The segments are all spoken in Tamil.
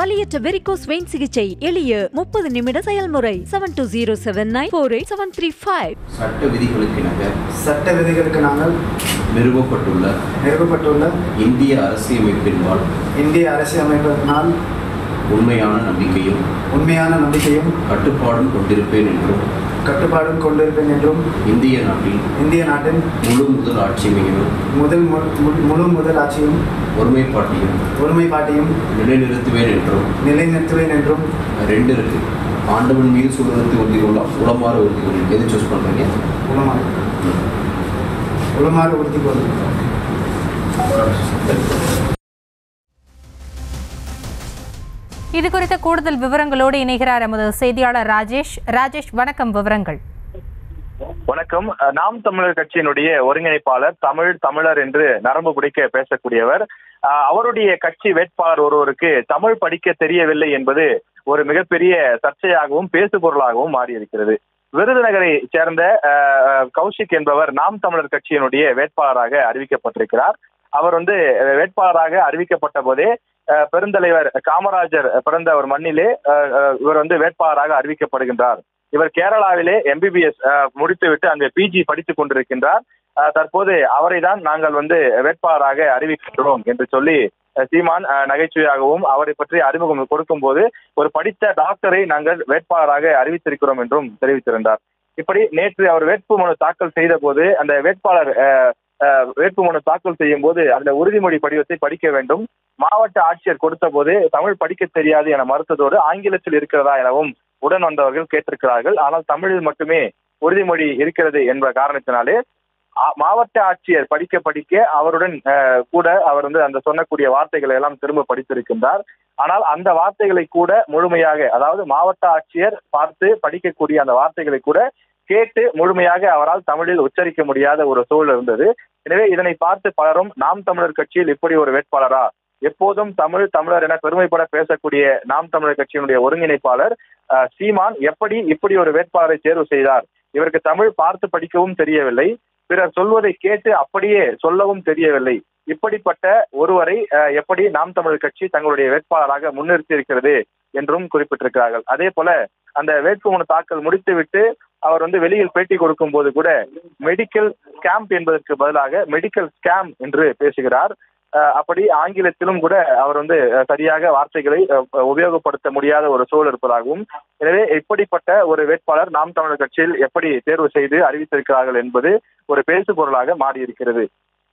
வலியற்ற வெரிகோஸ் வெயின் சிகிச்சை எளிய முப்பது நிமிட செயல்முறை seven two zero seven nine four eight seven three five சட்ட விதிகளுக்கிணங்க சட்ட விதிகளுக்கு நாங்கள் நிறுவப்பட்டுள்ள நிறுவப்பட்டுள்ள இந்திய அரசியலமைப்பின்பால் இந்திய அரசியலமைப்பினால் உண்மையான நம்பிக்கையும் உண்மையான நம்பிக்கையும் கட்டுப்பாடும் கொண்டிருப்பேன் என்றும் கட்டுப்பாடும் கொண்டிருப்பேன் என்றும் இந்திய நாட்டில் இந்திய நாட்டின் முழு முதல் ஆட்சியையும் முதல் மு- மு- முழு முதல் ஆட்சியும் ஒருமைப்பாட்டையும் ஒருமைப்பாட்டையும் நிலைநிறுத்துவேன் என்றும் நிலைநிறுத்துவேன் என்றும் ரெண்டு இருக்கு ஆண்டவன் மீது சுதந்திரத்தை உறுதி கொள்ளலாம் உளமாற உறுதி கொள்ளும் எது சூஸ் பண்றீங்க உளமாறு உளமாறு உறுதி கொள்கிறேன் இது குறித்த கூடுதல் விவரங்களோடு இணைகிறார் எமது செய்தியாளர் ராஜேஷ் ராஜேஷ் வணக்கம் விவரங்கள் வணக்கம் அஹ், நாம் தமிழர் கட்சியினுடைய ஒருங்கிணைப்பாளர் தமிழ் தமிழர் என்று நரம்பு பிடிக்க பேசக்கூடியவர் அஹ், அவருடைய கட்சி வேட்பாளர் ஒருவருக்கு தமிழ் படிக்க தெரியவில்லை என்பது ஒரு மிகப்பெரிய சர்ச்சையாகவும் பேசுபொருளாகவும் மாறியிருக்கிறது விருதுநகரை சேர்ந்த அஹ், அஹ், கௌஷிக் என்பவர் நாம் தமிழர் கட்சியினுடைய வேட்பாளராக அறிவிக்கப்பட்டிருக்கிறார் அவர் வந்து அஹ், வேட்பாளராக அறிவிக்கப்பட்ட போதே அஹ், பெருந்தலைவர் காமராஜர் பிறந்த ஒரு மண்ணிலே அஹ், அஹ், இவர் வந்து வேட்பாளராக அறிவிக்கப்படுகின்றார் இவர் கேரளாவிலே எம்பிபிஎஸ் முடித்துவிட்டு அங்கு பிஜி படித்துக் கொண்டிருக்கின்றார் அஹ், தற்போது அவரை தான் நாங்கள் வந்து வேட்பாளராக அறிவிக்கின்றோம் என்று சொல்லி அஹ், சீமான் அஹ், நகைச்சுவையாகவும் அவரை பற்றி அறிமுகம் கொடுக்கும் போது ஒரு படித்த டாக்டரை நாங்கள் வேட்பாளராக அறிவித்திருக்கிறோம் என்றும் தெரிவித்திருந்தார் இப்படி நேற்று அவர் வேட்புமனு தாக்கல் செய்த போது அந்த வேட்பாளர் அஹ், அஹ், வேட்புமனு தாக்கல் செய்யும் போது அந்த உறுதிமொழி படிவத்தை படிக்க வேண்டும் மாவட்ட ஆட்சியர் கொடுத்த போது தமிழ் படிக்க தெரியாது என மறுத்ததோடு ஆங்கிலத்தில் இருக்கிறதா எனவும் உடன் வந்தவர்கள் கேட்டிருக்கிறார்கள் ஆனால் தமிழில் மட்டுமே உறுதிமொழி இருக்கிறது என்ற காரணத்தினாலே ஆ- மாவட்ட ஆட்சியர் படிக்க படிக்க அவருடன் அஹ், கூட அவர் வந்து அந்த சொன்னக்கூடிய வார்த்தைகளை எல்லாம் திரும்ப படித்திருக்கின்றார் ஆனால் அந்த வார்த்தைகளை கூட முழுமையாக அதாவது மாவட்ட ஆட்சியர் பார்த்து படிக்கக்கூடிய அந்த வார்த்தைகளை கூட கேட்டு முழுமையாக அவரால் தமிழில் உச்சரிக்க முடியாத ஒரு சூழல் இருந்தது எனவே இதனை பார்த்து பலரும் நாம் தமிழர் கட்சியில் இப்படி ஒரு வேட்பாளரா எப்போதும் தமிழ் தமிழர் என பெருமைப்பட பேசக்கூடிய நாம் தமிழர் கட்சியினுடைய ஒருங்கிணைப்பாளர் அஹ், சீமான் எப்படி இப்படி ஒரு வேட்பாளரை தேர்வு செய்தார் இவருக்கு தமிழ் பார்த்து படிக்கவும் தெரியவில்லை பிறர் சொல்வதை கேட்டு அப்படியே சொல்லவும் தெரியவில்லை இப்படிப்பட்ட ஒருவரை அஹ், எப்படி நாம் தமிழர் கட்சி தங்களுடைய வேட்பாளராக முன்னிறுத்தி இருக்கிறது என்றும் குறிப்பிட்டிருக்கிறார்கள் அதே போல அந்த வேட்புமனு தாக்கல் முடித்துவிட்டு அவர் வந்து வெளியில் பேட்டி கொடுக்கும் போது கூட மெடிக்கல் ஸ்கேம்ப் என்பதற்கு பதிலாக மெடிக்கல் ஸ்கேம் என்று பேசுகிறார் அஹ், அப்படி ஆங்கிலத்திலும் கூட அவர் வந்து அஹ், சரியாக வார்த்தைகளை அஹ், உபயோகப்படுத்த முடியாத ஒரு சூழல் இருப்பதாகவும் எனவே இப்படிப்பட்ட ஒரு வேட்பாளர் நாம் தமிழர் கட்சியில் எப்படி தேர்வு செய்து அறிவித்திருக்கிறார்கள் என்பது ஒரு பேசு பொருளாக மாறியிருக்கிறது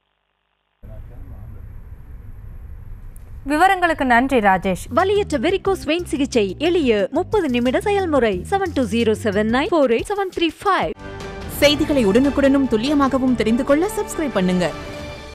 விவரங்களுக்கு நன்றி ராஜேஷ் வலியற்ற வெரிகோஸ் வெயின் சிகிச்சை எளிய முப்பது நிமிட செயல்முறை seven two zero seven nine four eight seven three five செய்திகளை உடனுக்குடனும் துல்லியமாகவும் தெரிந்து கொள்ள சப்ஸ்கிரைப் பண்ணுங்க